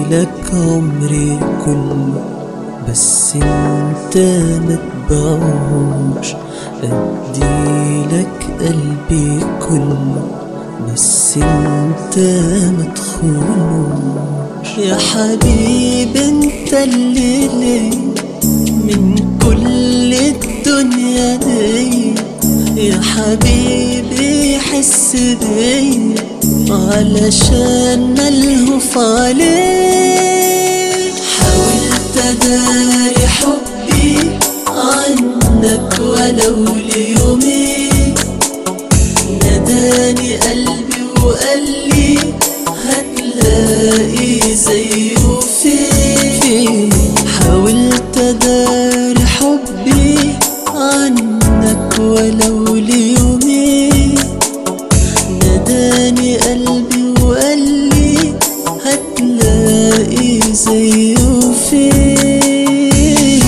اديلك عمري كله بس انت ما تبعوش اديلك قلبي كله بس انت ما تخونوش يا حبيبي انت اللي لي من كل الدنيا دي يا حبيبي حس بيا علشان ملهوف عليك حاولت اداري حبي عنك ولو ليومين ناداني قلبي وقال لي هتلاقي زيه فين حاولت اداري حبي عنك ولو ليومين ناداني قلبي وقال لي هتلاقي زيه فين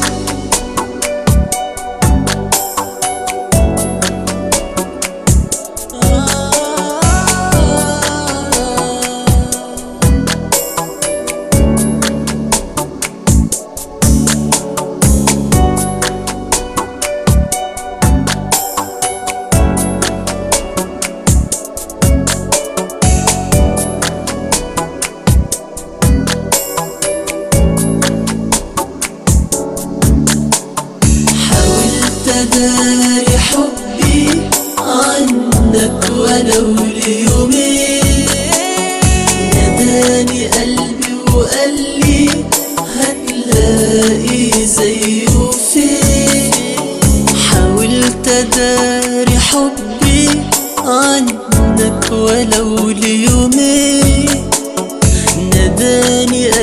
حاولت اداري حبي عنك ولو ليومين ناداني قلبي وقال لي هتلاقي زيه فين حاولت اداري حبي عنك ولو ليومين ناداني